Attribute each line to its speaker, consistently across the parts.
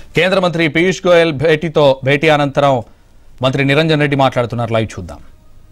Speaker 1: కేంద్ర మంత్రి పీయూష్ గోయల్ భేటీతో భేటీ అనంతరం మంత్రి నిరంజన్ రెడ్డి మాట్లాడుతున్నారు లైవ్ చూద్దాం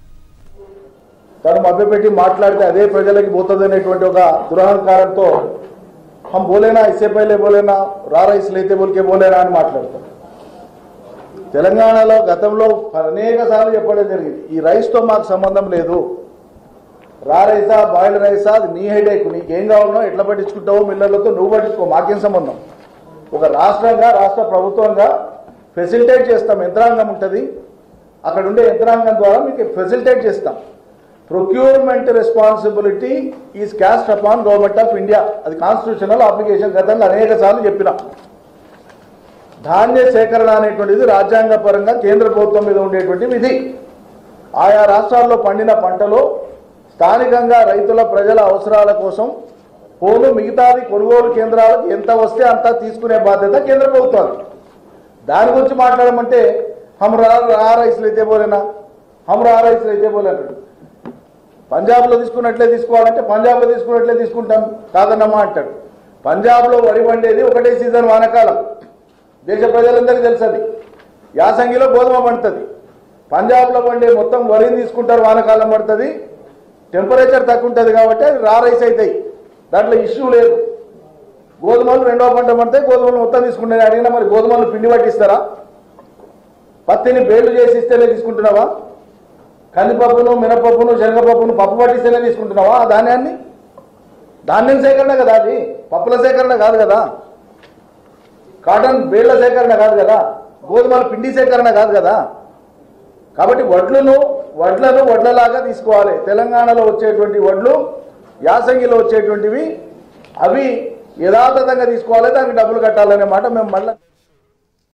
Speaker 2: తను మభ్యపెట్టి మాట్లాడితే అదే ప్రజలకి పోతుంది అనేటువంటి ఒక దురహంకారంతో హం బోలేనా ఇసే పైలే బోలేనా రా రైస్ లేతే బోల్కే బోలేనా అని మాట్లాడతారు తెలంగాణలో గతంలో అనేక సార్లు చెప్పడం జరిగింది ఈ రైస్తో మాకు సంబంధం లేదు రా రైసా బాయిల్ రైసా అది నీ హెడేక్ నీకేం కావాలనో ఎట్లా పట్టించుకుంటావో మిల్లర్లతో నువ్వు పట్టించుకో మాకేం సంబంధం ఒక రాష్ట్రంగా రాష్ట్ర ప్రభుత్వంగా ఫెసిలిటేట్ చేస్తాం యంత్రాంగం ఉంటుంది అక్కడ ఉండే యంత్రాంగం ద్వారా మీకు ఫెసిలిటేట్ చేస్తాం procurement responsibility is cast upon government of India అది కాన్స్టిట్యూషనల్ అప్లికేషన్ గతంలో అనేక సార్లు చెప్పిన ధాన్య సేకరణ అనేటువంటిది రాజ్యాంగ పరంగా కేంద్ర ప్రభుత్వం మీద ఉండేటువంటి విధి ఆయా రాష్ట్రాల్లో పండిన పంటలో స్థానికంగా రైతుల ప్రజల అవసరాల కోసం పోను మిగతాది కొనుగోలు కేంద్రాలకు ఎంత వస్తే అంత తీసుకునే బాధ్యత కేంద్ర ప్రభుత్వం దాని గురించి మాట్లాడమంటే హమ్ రా రా రైస్లు అయితే పోలేనా హమ్ రా రైస్లు అయితే పోలే అంటాడు పంజాబ్లో తీసుకున్నట్లే తీసుకోవాలంటే పంజాబ్లో తీసుకున్నట్లే తీసుకుంటాం కాదన్నమ్మా అంటాడు పంజాబ్లో వరి పండేది ఒకటే సీజన్ వానకాలం దేశ ప్రజలందరికీ తెలుసు అది యాసంగిలో గోధుమ పండుతుంది పంజాబ్లో పండే మొత్తం వరిని తీసుకుంటారు వానకాలం పడుతుంది టెంపరేచర్ తక్కువ ఉంటుంది కాబట్టి అది రా రైస్ అవుతాయి దాంట్లో ఇష్యూ లేదు గోధుమలు రెండో పంట పడితే గోధుమలు మొత్తం తీసుకుంటాను అడిగినా మరి గోధుమలు పిండి పట్టిస్తారా పత్తిని బేళ్లు చేసి ఇస్తేనే తీసుకుంటున్నావా కందిపప్పును మినపప్పును శనగపప్పును పప్పు పట్టిస్తేనే తీసుకుంటున్నావా ఆ ధాన్యాన్ని ధాన్యం సేకరణ కదా అది పప్పుల సేకరణ కాదు కదా కాటన్ బేళ్ల సేకరణ కాదు కదా గోధుమల పిండి సేకరణ కాదు కదా కాబట్టి వడ్లను వడ్లను వడ్లలాగా తీసుకోవాలి తెలంగాణలో వచ్చేటువంటి వడ్లు యాసంగిలో వచ్చేటువంటివి అవి యథాతథంగా తీసుకోవాలి దానికి డబ్బులు కట్టాలనే మాట మేము మళ్ళీ